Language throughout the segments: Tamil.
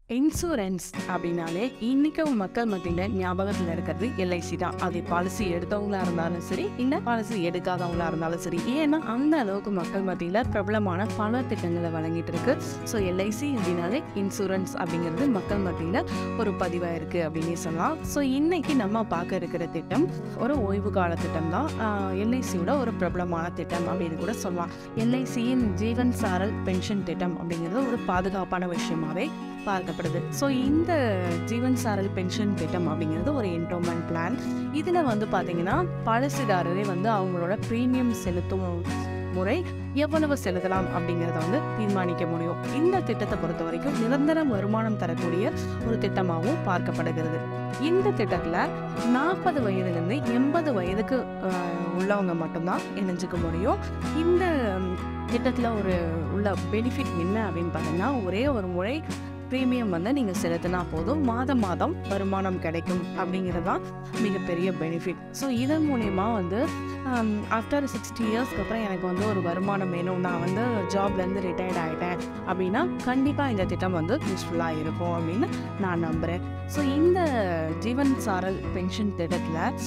இன்சூரன்ஸ் அப்படின்னாலே இன்னைக்கும் மக்கள் மத்தியில் ஞாபகத்தில் இருக்கிறது எல்ஐசி தான் அது பாலிசி எடுத்தவங்களா இருந்தாலும் சரி இல்லை பாலிசி எடுக்காதவங்களா இருந்தாலும் சரி ஏன்னா அந்த அளவுக்கு மக்கள் மத்தியில் பிரபலமான பல திட்டங்களை வழங்கிட்டு இருக்கு ஸோ எல்ஐசி அப்படின்னாலே இன்சூரன்ஸ் அப்படிங்கிறது மக்கள் மத்தியில் ஒரு பதிவாக இருக்குது அப்படின்னு சொல்லலாம் ஸோ இன்னைக்கு நம்ம பார்க்க இருக்கிற திட்டம் ஒரு ஓய்வு கால திட்டம் தான் எல்ஐசியோட ஒரு பிரபலமான திட்டம் அப்படின்னு கூட சொல்லலாம் எல்ஐசியின் ஜீவன் சாரல் பென்ஷன் திட்டம் அப்படிங்கிறது ஒரு பாதுகாப்பான விஷயமாவே பார்க்கப்படுது ஸோ இந்த ஜீவன் சாரல் பென்ஷன் திட்டம் அப்படிங்கிறது ஒரு என்டோமெண்ட் பிளான் இதில் வந்து பார்த்தீங்கன்னா பாலிசிதாரரே வந்து அவங்களோட ப்ரீமியம் செலுத்தும் முறை எவ்வளவு செலுத்தலாம் அப்படிங்கிறத வந்து தீர்மானிக்க முடியும் இந்த திட்டத்தை பொறுத்த வரைக்கும் நிரந்தர வருமானம் தரக்கூடிய ஒரு திட்டமாகவும் பார்க்கப்படுகிறது இந்த திட்டத்தில் நாற்பது வயதுலேருந்து எண்பது வயதுக்கு ஆஹ், உள்ளவங்க மட்டும்தான் இணைஞ்சிக்க முடியும் இந்த திட்டத்தில் ஒரு உள்ள பெனிஃபிட் என்ன அப்படின்னு பார்த்தீங்கன்னா ஒரே ஒரு முறை ப்ரீமியம் வந்து நீங்கள் செலுத்தினா போதும் மாதம் மாதம் வருமானம் கிடைக்கும் அப்படிங்கிறது தான் மிகப்பெரிய பெனிஃபிட் ஸோ இதன் மூலயமா வந்து ஆஃப்டர் சிக்ஸ்டி இயர்ஸ்க்கு அப்புறம் எனக்கு வந்து ஒரு வருமானம் வேணும் நான் வந்து ஜாப்லேருந்து ரிட்டையர்ட் ஆகிட்டேன் அப்படின்னா கண்டிப்பாக இந்த திட்டம் வந்து யூஸ்ஃபுல்லாக இருக்கும் அப்படின்னு நான் நம்புகிறேன் ஸோ இந்த ஜீவன் சாரல் பென்ஷன் திட்டத்தில்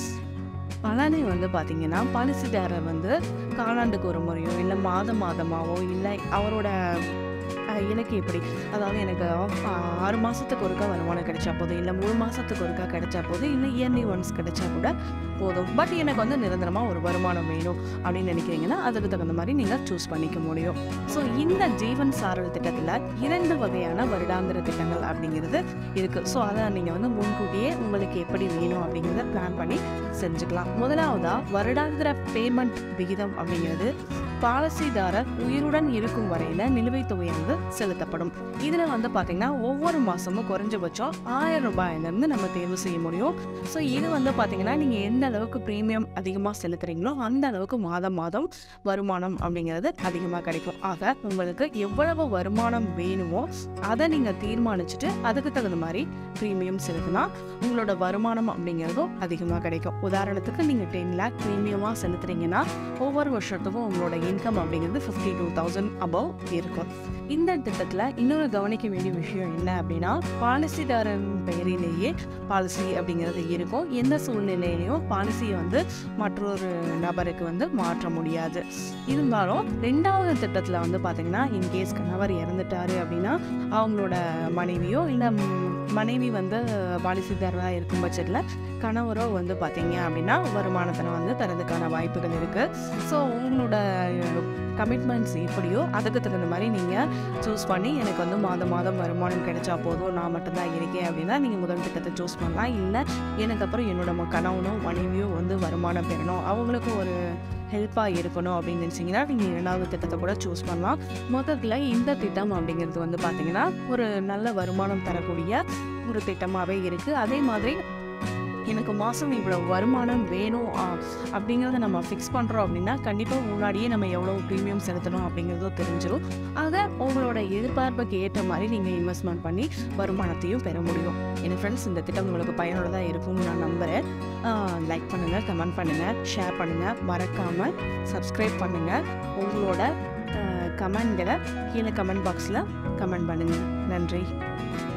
பலனை வந்து பார்த்தீங்கன்னா பாலிசிதாரர் வந்து காலாண்டுக்கு ஒரு முறையோ இல்லை மாதம் மாதமாவோ இல்லை அவரோட அஹ், இலக்கு எப்படி அதாவது எனக்கு அஹ், ஆறு மாதத்துக்கு ஒருக்கா வருமானம் கிடைச்சா போதும் இல்லை மூணு மாதத்துக்கு ஒருக்கா கிடைச்சா போதும் இல்லை இயர்லி ஒன்ஸ் கிடைச்சா கூட போதும் பட் எனக்கு வந்து நிரந்தரமாக ஒரு வருமானம் வேணும் அப்படின்னு நினைக்கிறீங்கன்னா அதுக்கு தகுந்த மாதிரி நீங்கள் சூஸ் பண்ணிக்க முடியும் ஸோ இந்த ஜீவன் சாரல் திட்டத்தில் இரண்டு வகையான வருடாந்திர திட்டங்கள் அப்படிங்கிறது இருக்குது ஸோ அதை நீங்கள் வந்து முன்கூட்டியே உங்களுக்கு எப்படி வேணும் அப்படிங்கிறத பிளான் பண்ணி செஞ்சுக்கலாம் முதலாவதா வருடாந்திர பேமெண்ட் விகிதம் அப்படிங்கிறது பாலிசிதாரர் உயிருடன் இருக்கும் வரையில நிலுவைத் தொகை வந்து செலுத்தப்படும் இதுல வந்து பாத்தீங்கன்னா ஒவ்வொரு மாசமும் குறைஞ்சபட்சம் ஆயிரம் ரூபாயில இருந்து நம்ம தேர்வு செய்ய முடியும் ஸோ இது வந்து பாத்தீங்கன்னா நீங்க எந்த அளவுக்கு பிரீமியம் அதிகமாக செலுத்துறீங்களோ அந்த அளவுக்கு மாதம் மாதம் வருமானம் அப்படிங்கிறது அதிகமாக கிடைக்கும் ஆக உங்களுக்கு எவ்வளவு வருமானம் வேணுமோ அதை நீங்க தீர்மானிச்சுட்டு அதுக்கு தகுந்த மாதிரி ப்ரீமியம் செலுத்தினா உங்களோட வருமானம் அப்படிங்கிறதும் அதிகமாக கிடைக்கும் உதாரணத்துக்கு நீங்கள் டென் லேக் ப்ரீமியமாக செலுத்துறீங்கன்னா ஒவ்வொரு வருஷத்துக்கும் உங்களோட இன்கம் அப்படிங்கிறது ஃபிஃப்டி டூ தௌசண்ட் அபவ் இருக்கும் இந்த திட்டத்தில் இன்னொரு கவனிக்க வேண்டிய விஷயம் என்ன அப்படின்னா பாலிசிதாரன் பெயரிலேயே பாலிசி அப்படிங்கிறது இருக்கும் எந்த சூழ்நிலையிலையும் பாலிசியை வந்து மற்றொரு நபருக்கு வந்து மாற்ற முடியாது இருந்தாலும் ரெண்டாவது திட்டத்தில் வந்து பார்த்தீங்கன்னா இன்கேஸ் கணவர் இறந்துட்டாரு அப்படின்னா அவங்களோட மனைவியோ இல்லை மனைவி வந்து பாலிசிதாரராக இருக்கும் பட்சத்தில் கணவரோ வந்து பார்த்தீங்க அப்படின்னா வருமானத்தை வந்து தரதுக்கான வாய்ப்புகள் இருக்குது ஸோ உங்களோட கமிட்மெண்ட்ஸ் எப்படியோ அதுக்கு தகுந்த மாதிரி நீங்கள் சூஸ் பண்ணி எனக்கு வந்து மாதம் மாதம் வருமானம் கிடைச்சா போதும் நான் மட்டும்தான் இருக்கேன் அப்படின்னா நீங்கள் முதல் திட்டத்தை சூஸ் பண்ணலாம் இல்லை எனக்கு அப்புறம் என்னோட ம- கணவனோ மனைவியோ வந்து வருமானம் பெறணும் அவங்களுக்கும் ஒரு ஹெல்ப்பாக இருக்கணும் அப்படின்னு நினச்சிங்கன்னா நீங்கள் இரண்டாவது திட்டத்தை கூட சூஸ் பண்ணலாம் மொத்தத்தில் இந்த திட்டம் அப்படிங்கிறது வந்து பார்த்தீங்கன்னா ஒரு நல்ல வருமானம் தரக்கூடிய ஒரு திட்டமாகவே இருக்குது அதே மாதிரி எனக்கு மாதம் இவ்வளோ வருமானம் வேணும் ஆ, அப்படிங்கிறத நம்ம ஃபிக்ஸ் பண்ணுறோம் அப்படின்னா கண்டிப்பாக முன்னாடியே நம்ம எவ்வளோ ப்ரீமியம் செலுத்தணும் அப்படிங்கிறதும் தெரிஞ்சிடும் ஆக உங்களோட எதிர்பார்ப்புக்கு ஏற்ற மாதிரி நீங்கள் இன்வெஸ்ட்மெண்ட் பண்ணி வருமானத்தையும் பெற முடியும் என் ஃப்ரெண்ட்ஸ் இந்த திட்டம் உங்களுக்கு பயனுள்ளதாக இருக்கும்னு நான் நம்புகிறேன் லைக் பண்ணுங்கள் கமெண்ட் பண்ணுங்கள் ஷேர் பண்ணுங்கள் மறக்காமல் சப்ஸ்கிரைப் பண்ணுங்கள் உங்களோட கமெண்ட்களை கீழே கமெண்ட் பாக்ஸில் கமெண்ட் பண்ணுங்கள் நன்றி